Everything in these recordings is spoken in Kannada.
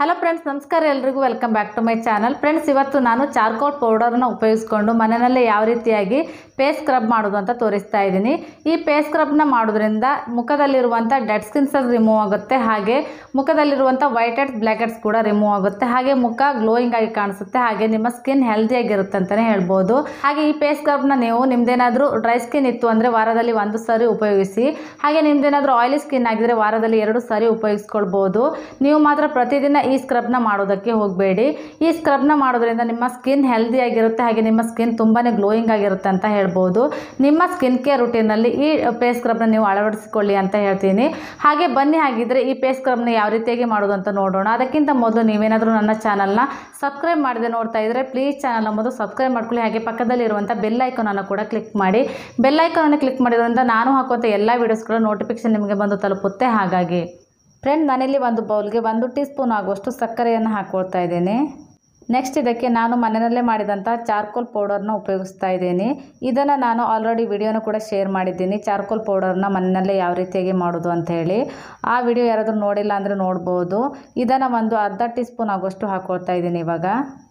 ಹಲೋ ಫ್ರೆಂಡ್ಸ್ ನಮಸ್ಕಾರ ಎಲ್ರಿಗೂ welcome back to my channel friends ಇವತ್ತು ನಾನು ಚಾರ್ಕೋಲ್ ಪೌಡರ್ನ ಉಪಯೋಗಿಸ್ಕೊಂಡು ಮನೆಯಲ್ಲೇ ಯಾವ ರೀತಿಯಾಗಿ ಫೇಸ್ ಸ್ಕ್ರಬ್ ಮಾಡೋದು ಅಂತ ತೋರಿಸ್ತಾ ಇದ್ದೀನಿ ಈ ಫೇಸ್ ಸ್ಕ್ರಬ್ನ ಮಾಡೋದ್ರಿಂದ ಮುಖದಲ್ಲಿರುವಂಥ ಡೆಡ್ ಸ್ಕಿನ್ಸ್ ರಿಮೂವ್ ಆಗುತ್ತೆ ಹಾಗೆ ಮುಖದಲ್ಲಿರುವಂಥ ವೈಟ್ ಹೆಡ್ಸ್ ಬ್ಲ್ಯಾಕ್ ಹೆಡ್ಸ್ ಕೂಡ ರಿಮೂವ್ ಆಗುತ್ತೆ ಹಾಗೆ ಮುಖ ಗ್ಲೋಯಿಂಗ್ ಆಗಿ ಕಾಣಿಸುತ್ತೆ ಹಾಗೆ ನಿಮ್ಮ ಸ್ಕಿನ್ ಹೆಲ್ದಿಯಾಗಿರುತ್ತೆ ಅಂತಲೇ ಹೇಳ್ಬೋದು ಹಾಗೆ ಈ ಫೇಸ್ ಸ್ಕ್ರಬ್ನ ನೀವು ನಿಮ್ದೇನಾದರೂ ಡ್ರೈ ಸ್ಕಿನ್ ಇತ್ತು ಅಂದರೆ ವಾರದಲ್ಲಿ ಒಂದು ಸಾರಿ ಉಪಯೋಗಿಸಿ ಹಾಗೆ ನಿಮ್ದೇನಾದರೂ ಆಯಿಲಿ ಸ್ಕಿನ್ ಆಗಿದ್ರೆ ವಾರದಲ್ಲಿ ಎರಡು ಸಾರಿ ಉಪಯೋಗಿಸ್ಕೊಳ್ಬೋದು ನೀವು ಮಾತ್ರ ಪ್ರತಿದಿನ ಈ ಸ್ಕ್ರಬ್ನ ಮಾಡೋದಕ್ಕೆ ಹೋಗಬೇಡಿ ಈ ಸ್ಕ್ರಬ್ನ ಮಾಡೋದ್ರಿಂದ ನಿಮ್ಮ ಸ್ಕಿನ್ ಹೆಲ್ದಿಯಾಗಿರುತ್ತೆ ಹಾಗೆ ನಿಮ್ಮ ಸ್ಕಿನ್ ತುಂಬಾ ಗ್ಲೋಯಿಂಗ್ ಆಗಿರುತ್ತೆ ಅಂತ ಹೇಳ್ಬೋದು ನಿಮ್ಮ ಸ್ಕಿನ್ ಕೇರ್ ರುಟೀನಲ್ಲಿ ಈ ಫೇಸ್ ಸ್ಕ್ರಬ್ನ ನೀವು ಅಳವಡಿಸಿಕೊಳ್ಳಿ ಅಂತ ಹೇಳ್ತೀನಿ ಹಾಗೆ ಬನ್ನಿ ಹಾಗಿದ್ರೆ ಈ ಫೇಸ್ ಸ್ಕ್ರಬ್ನ ಯಾವ ರೀತಿಯಾಗಿ ಮಾಡೋದು ಅಂತ ನೋಡೋಣ ಅದಕ್ಕಿಂತ ಮೊದಲು ನೀವೇನಾದರೂ ನನ್ನ ಚಾನಲ್ನ ಸಬ್ಸ್ಕ್ರೈಬ್ ಮಾಡದೆ ನೋಡ್ತಾ ಇದ್ದರೆ ಪ್ಲೀಸ್ ಚಾನಲ್ನ ಮೊದಲು ಸಬ್ಸ್ಕ್ರೈಬ್ ಮಾಡ್ಕೊಳ್ಳಿ ಹಾಗೆ ಪಕ್ಕದಲ್ಲಿರುವಂಥ ಬೆಲ್ ಐಕಾನನ್ನು ಕೂಡ ಕ್ಲಿಕ್ ಮಾಡಿ ಬೆಲ್ ಐಕಾನನ್ನು ಕ್ಲಿಕ್ ಮಾಡಿದ್ರಿಂದ ನಾನು ಹಾಕುವಂಥ ಎಲ್ಲ ವೀಡಿಯೋಸ್ಗಳ ನೋಟಿಫಿಕೇಶನ್ ನಿಮಗೆ ಬಂದು ತಲುಪುತ್ತೆ ಹಾಗಾಗಿ ಫ್ರೆಂಡ್ ನಾನಿಲ್ಲಿ ಒಂದು ಬೌಲ್ಗೆ ಒಂದು ಟೀ ಸ್ಪೂನ್ ಆಗುವಷ್ಟು ಸಕ್ಕರೆಯನ್ನು ಹಾಕ್ಕೊಳ್ತಾ ಇದ್ದೀನಿ ನೆಕ್ಸ್ಟ್ ಇದಕ್ಕೆ ನಾನು ಮನೆಯಲ್ಲೇ ಮಾಡಿದಂಥ ಚಾರ್ಕೋಲ್ ಪೌಡರ್ನ ಉಪಯೋಗಿಸ್ತಾ ಇದ್ದೀನಿ ಇದನ್ನು ನಾನು ಆಲ್ರೆಡಿ ವಿಡಿಯೋನ ಕೂಡ ಶೇರ್ ಮಾಡಿದ್ದೀನಿ ಚಾರ್ಕೋಲ್ ಪೌಡರ್ನ ಮನೆಯಲ್ಲೇ ಯಾವ ರೀತಿಯಾಗಿ ಮಾಡೋದು ಅಂತ ಹೇಳಿ ಆ ವಿಡಿಯೋ ಯಾರಾದರೂ ನೋಡಿಲ್ಲ ಅಂದರೆ ನೋಡ್ಬೋದು ಇದನ್ನು ಒಂದು ಅರ್ಧ ಟೀ ಸ್ಪೂನ್ ಆಗುವಷ್ಟು ಹಾಕ್ಕೊಳ್ತಾ ಇದ್ದೀನಿ ಇವಾಗ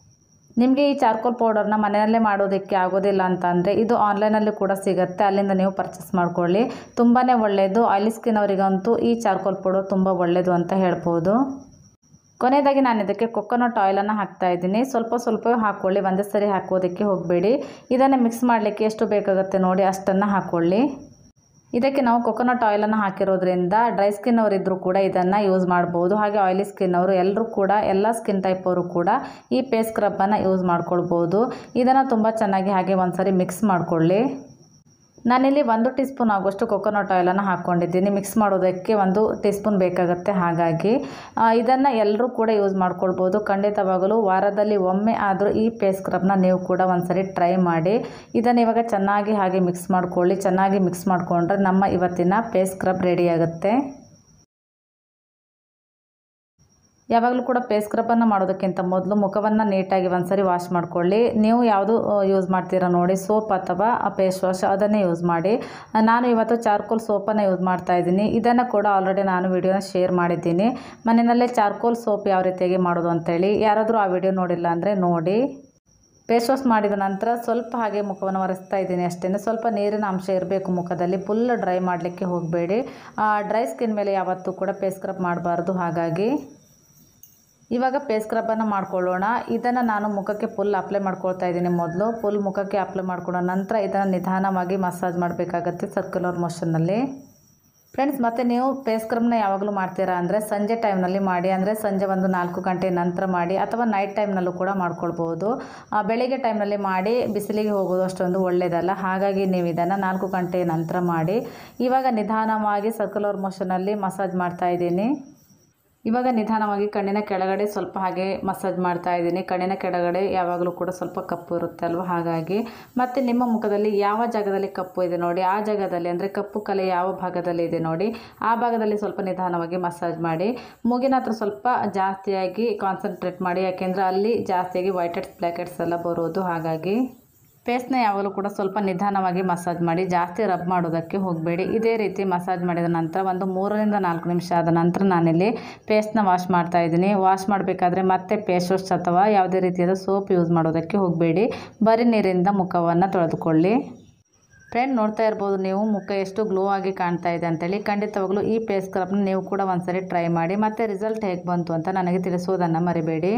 ನಿಮಗೆ ಈ ಚಾರ್ಕೋಲ್ ಪೌಡರ್ನ ಮನೆಯಲ್ಲೇ ಮಾಡೋದಕ್ಕೆ ಆಗೋದಿಲ್ಲ ಅಂತ ಅಂದರೆ ಇದು ಆನ್ಲೈನಲ್ಲಿ ಕೂಡ ಸಿಗುತ್ತೆ ಅಲ್ಲಿಂದ ನೀವು ಪರ್ಚೇಸ್ ಮಾಡ್ಕೊಳ್ಳಿ ತುಂಬಾ ಒಳ್ಳೆಯದು ಆಯಿಲಿ ಸ್ಕಿನ್ ಅವರಿಗಂತೂ ಈ ಚಾರ್ಕೋಲ್ ಪೌಡರ್ ತುಂಬ ಒಳ್ಳೆಯದು ಅಂತ ಹೇಳ್ಬೋದು ಕೊನೆಯದಾಗಿ ನಾನು ಇದಕ್ಕೆ ಕೊಕೊನಟ್ ಆಯಿಲನ್ನು ಹಾಕ್ತಾ ಇದ್ದೀನಿ ಸ್ವಲ್ಪ ಸ್ವಲ್ಪ ಹಾಕ್ಕೊಳ್ಳಿ ಒಂದೇ ಸರಿ ಹಾಕೋದಕ್ಕೆ ಹೋಗಬೇಡಿ ಇದನ್ನು ಮಿಕ್ಸ್ ಮಾಡಲಿಕ್ಕೆ ಎಷ್ಟು ಬೇಕಾಗುತ್ತೆ ನೋಡಿ ಅಷ್ಟನ್ನು ಹಾಕ್ಕೊಳ್ಳಿ ಇದಕ್ಕೆ ನಾವು ಕೊಕೊನಟ್ ಆಯಿಲನ್ನು ಹಾಕಿರೋದ್ರಿಂದ ಡ್ರೈ ಸ್ಕಿನ್ ಅವರಿದ್ದರೂ ಕೂಡ ಇದನ್ನು ಯೂಸ್ ಮಾಡ್ಬೋದು ಹಾಗೆ ಆಯಿಲಿ ಸ್ಕಿನ್ ಅವರು ಎಲ್ಲರೂ ಕೂಡ ಎಲ್ಲ ಸ್ಕಿನ್ ಟೈಪ್ ಅವರು ಕೂಡ ಈ ಫೇಸ್ ಸ್ಕ್ರಬ್ಬನ್ನು ಯೂಸ್ ಮಾಡ್ಕೊಳ್ಬೋದು ಇದನ್ನು ತುಂಬ ಚೆನ್ನಾಗಿ ಹಾಗೆ ಒಂದ್ಸರಿ ಮಿಕ್ಸ್ ಮಾಡಿಕೊಳ್ಳಿ ನಾನಿಲ್ಲಿ ಒಂದು ಟೀ ಸ್ಪೂನ್ ಆಗುವಷ್ಟು ಕೊಕೊನಟ್ ಆಯಿಲನ್ನು ಹಾಕ್ಕೊಂಡಿದ್ದೀನಿ ಮಿಕ್ಸ್ ಮಾಡೋದಕ್ಕೆ ಒಂದು ಟೀ ಸ್ಪೂನ್ ಬೇಕಾಗುತ್ತೆ ಹಾಗಾಗಿ ಇದನ್ನು ಎಲ್ಲರೂ ಕೂಡ ಯೂಸ್ ಮಾಡ್ಕೊಳ್ಬೋದು ಖಂಡಿತವಾಗಲೂ ವಾರದಲ್ಲಿ ಒಮ್ಮೆ ಆದರೂ ಈ ಫೇಸ್ ಸ್ಕ್ರಬ್ನ ನೀವು ಕೂಡ ಒಂದ್ಸರಿ ಟ್ರೈ ಮಾಡಿ ಇದನ್ನು ಇವಾಗ ಚೆನ್ನಾಗಿ ಹಾಗೆ ಮಿಕ್ಸ್ ಮಾಡ್ಕೊಳ್ಳಿ ಚೆನ್ನಾಗಿ ಮಿಕ್ಸ್ ಮಾಡಿಕೊಂಡ್ರೆ ನಮ್ಮ ಇವತ್ತಿನ ಫೇಸ್ ಸ್ಕ್ರಬ್ ರೆಡಿ ಆಗುತ್ತೆ ಯಾವಾಗಲೂ ಕೂಡ ಫೇಸ್ ಸ್ಕ್ರಬ್ಬನ್ನು ಮಾಡೋದಕ್ಕಿಂತ ಮೊದಲು ಮುಖವನ್ನು ನೀಟಾಗಿ ಒಂದ್ಸರಿ ವಾಶ್ ಮಾಡ್ಕೊಳ್ಳಿ ನೀವು ಯಾವುದು ಯೂಸ್ ಮಾಡ್ತೀರಾ ನೋಡಿ ಸೋಪ್ ಅಥವಾ ಫೇಸ್ ವಾಶ್ ಅದನ್ನೇ ಯೂಸ್ ಮಾಡಿ ನಾನು ಇವತ್ತು ಚಾರ್ಕೋಲ್ ಸೋಪನ್ನು ಯೂಸ್ ಮಾಡ್ತಾ ಇದ್ದೀನಿ ಇದನ್ನು ಕೂಡ ಆಲ್ರೆಡಿ ನಾನು ವಿಡಿಯೋನ ಶೇರ್ ಮಾಡಿದ್ದೀನಿ ಮನೆಯಲ್ಲೇ ಚಾರ್ಕೋಲ್ ಸೋಪ್ ಯಾವ ರೀತಿಯಾಗಿ ಮಾಡೋದು ಅಂತೇಳಿ ಯಾರಾದರೂ ಆ ವಿಡಿಯೋ ನೋಡಿಲ್ಲ ಅಂದರೆ ನೋಡಿ ಫೇಸ್ ವಾಶ್ ಮಾಡಿದ ನಂತರ ಸ್ವಲ್ಪ ಹಾಗೆ ಮುಖವನ್ನು ಒರೆಸ್ತಾ ಇದ್ದೀನಿ ಅಷ್ಟೇ ಸ್ವಲ್ಪ ನೀರಿನ ಅಂಶ ಇರಬೇಕು ಮುಖದಲ್ಲಿ ಫುಲ್ ಡ್ರೈ ಮಾಡಲಿಕ್ಕೆ ಹೋಗಬೇಡಿ ಡ್ರೈ ಸ್ಕಿನ್ ಮೇಲೆ ಯಾವತ್ತೂ ಕೂಡ ಫೇಸ್ ಸ್ಕ್ರಬ್ ಮಾಡಬಾರ್ದು ಹಾಗಾಗಿ ಇವಾಗ ಫೇಸ್ ಸ್ಕ್ರಬ್ಬನ್ನು ಮಾಡ್ಕೊಳ್ಳೋಣ ಇದನ್ನು ನಾನು ಮುಖಕ್ಕೆ ಫುಲ್ ಅಪ್ಲೈ ಮಾಡ್ಕೊಳ್ತಾ ಇದ್ದೀನಿ ಮೊದಲು ಫುಲ್ ಮುಖಕ್ಕೆ ಅಪ್ಲೈ ಮಾಡ್ಕೊಳ್ಳೋ ನಂತರ ಇದನ್ನು ನಿಧಾನವಾಗಿ ಮಸಾಜ್ ಮಾಡಬೇಕಾಗತ್ತೆ ಸರ್ಕ್ಯುಲರ್ ಮೋಷನ್ನಲ್ಲಿ ಫ್ರೆಂಡ್ಸ್ ಮತ್ತು ನೀವು ಫೇಸ್ ಸ್ಕ್ರಬ್ನ ಯಾವಾಗಲೂ ಮಾಡ್ತೀರಾ ಅಂದರೆ ಸಂಜೆ ಟೈಮ್ನಲ್ಲಿ ಮಾಡಿ ಅಂದರೆ ಸಂಜೆ ಒಂದು ನಾಲ್ಕು ಗಂಟೆ ನಂತರ ಮಾಡಿ ಅಥವಾ ನೈಟ್ ಟೈಮ್ನಲ್ಲೂ ಕೂಡ ಮಾಡ್ಕೊಳ್ಬೋದು ಬೆಳಿಗ್ಗೆ ಟೈಮ್ನಲ್ಲಿ ಮಾಡಿ ಬಿಸಿಲಿಗೆ ಹೋಗೋದು ಅಷ್ಟೊಂದು ಒಳ್ಳೆಯದಲ್ಲ ಹಾಗಾಗಿ ನೀವು ಇದನ್ನು ನಾಲ್ಕು ಗಂಟೆ ನಂತರ ಮಾಡಿ ಇವಾಗ ನಿಧಾನವಾಗಿ ಸರ್ಕ್ಯುಲರ್ ಮೋಷನಲ್ಲಿ ಮಸಾಜ್ ಮಾಡ್ತಾ ಇದ್ದೀನಿ ಇವಾಗ ನಿಧಾನವಾಗಿ ಕಣ್ಣಿನ ಕೆಳಗಡೆ ಸ್ವಲ್ಪ ಹಾಗೆ ಮಸಾಜ್ ಮಾಡ್ತಾ ಇದ್ದೀನಿ ಕಣ್ಣಿನ ಕೆಳಗಡೆ ಯಾವಾಗಲೂ ಕೂಡ ಸ್ವಲ್ಪ ಕಪ್ಪು ಇರುತ್ತೆ ಅಲ್ವ ಹಾಗಾಗಿ ಮತ್ತು ನಿಮ್ಮ ಮುಖದಲ್ಲಿ ಯಾವ ಜಾಗದಲ್ಲಿ ಕಪ್ಪು ಇದೆ ನೋಡಿ ಆ ಜಾಗದಲ್ಲಿ ಅಂದರೆ ಕಪ್ಪು ಕಲೆ ಯಾವ ಭಾಗದಲ್ಲಿ ಇದೆ ನೋಡಿ ಆ ಭಾಗದಲ್ಲಿ ಸ್ವಲ್ಪ ನಿಧಾನವಾಗಿ ಮಸಾಜ್ ಮಾಡಿ ಮೂಗಿನ ಹತ್ರ ಸ್ವಲ್ಪ ಜಾಸ್ತಿಯಾಗಿ ಕಾನ್ಸಂಟ್ರೇಟ್ ಮಾಡಿ ಯಾಕೆಂದರೆ ಅಲ್ಲಿ ಜಾಸ್ತಿಯಾಗಿ ವೈಟ್ ಹೆಡ್ಸ್ ಬ್ಲ್ಯಾಕ್ ಹೆಡ್ಸ್ ಎಲ್ಲ ಬರೋದು ಹಾಗಾಗಿ ಫೇಸ್ನ ಯಾವಾಗಲೂ ಕೂಡ ಸ್ವಲ್ಪ ನಿಧಾನವಾಗಿ ಮಸಾಜ್ ಮಾಡಿ ಜಾಸ್ತಿ ರಬ್ ಮಾಡೋದಕ್ಕೆ ಹೋಗಬೇಡಿ ಇದೇ ರೀತಿ ಮಸಾಜ್ ಮಾಡಿದ ನಂತರ ಒಂದು ಮೂರರಿಂದ ನಾಲ್ಕು ನಿಮಿಷ ಆದ ನಂತರ ನಾನಿಲ್ಲಿ ಫೇಸ್ನ ವಾಶ್ ಮಾಡ್ತಾ ಇದ್ದೀನಿ ವಾಶ್ ಮಾಡಬೇಕಾದ್ರೆ ಮತ್ತೆ ಫೇಸ್ ವಾಶ್ ಅಥವಾ ಯಾವುದೇ ರೀತಿಯಾದ ಸೋಪ್ ಯೂಸ್ ಮಾಡೋದಕ್ಕೆ ಹೋಗಬೇಡಿ ಬರೀ ನೀರಿಂದ ಮುಖವನ್ನು ತೊಳೆದುಕೊಳ್ಳಿ ಫ್ರೆಂಡ್ ನೋಡ್ತಾ ಇರ್ಬೋದು ನೀವು ಮುಖ ಎಷ್ಟು ಗ್ಲೋ ಆಗಿ ಕಾಣ್ತಾ ಇದೆ ಅಂತೇಳಿ ಖಂಡಿತವಾಗ್ಲೂ ಈ ಫೇಸ್ ಸ್ಕ್ರಬ್ನ ನೀವು ಕೂಡ ಒಂದ್ಸರಿ ಟ್ರೈ ಮಾಡಿ ಮತ್ತು ರಿಸಲ್ಟ್ ಹೇಗೆ ಬಂತು ಅಂತ ನನಗೆ ತಿಳಿಸೋದನ್ನು ಮರಿಬೇಡಿ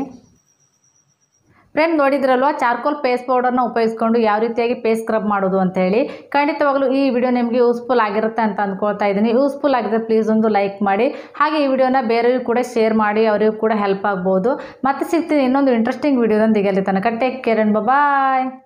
ಫ್ರೆಂಡ್ ನೋಡಿದ್ರಲ್ವ ಚಾರ್ಕೋಲ್ ಫೇಸ್ ಪೌಡರ್ನ ಉಪಯೋಗಿಸ್ಕೊಂಡು ಯಾವ ರೀತಿಯಾಗಿ ಫೇಸ್ ಸ್ಕ್ರಬ್ ಮಾಡೋದು ಅಂತ ಹೇಳಿ ಖಂಡಿತವಾಗ್ಲೂ ಈ ವಿಡಿಯೋ ನಿಮಗೆ ಯೂಸ್ಫುಲ್ ಆಗಿರುತ್ತೆ ಅಂತ ಅಂದ್ಕೊಳ್ತಾ ಇದ್ದೀನಿ ಯೂಸ್ಫುಲ್ ಆಗಿದ್ರೆ ಪ್ಲೀಸ್ ಒಂದು ಲೈಕ್ ಮಾಡಿ ಹಾಗೆ ಈ ವಿಡಿಯೋನ ಬೇರೆಯವ್ರಿಗೂ ಕೂಡ ಶೇರ್ ಮಾಡಿ ಅವರಿಗೂ ಕೂಡ ಹೆಲ್ಪ್ ಆಗ್ಬೋದು ಮತ್ತೆ ಸಿಗ್ತೀನಿ ಇನ್ನೊಂದು ಇಂಟ್ರೆಸ್ಟಿಂಗ್ ವಿಡಿಯೋದೊಂದಿಗೆ ಅಲ್ಲಿ ತನಕ ಟೇಕ್ ಕೇರ್ ಅಂಡ್ ಬಾಯ್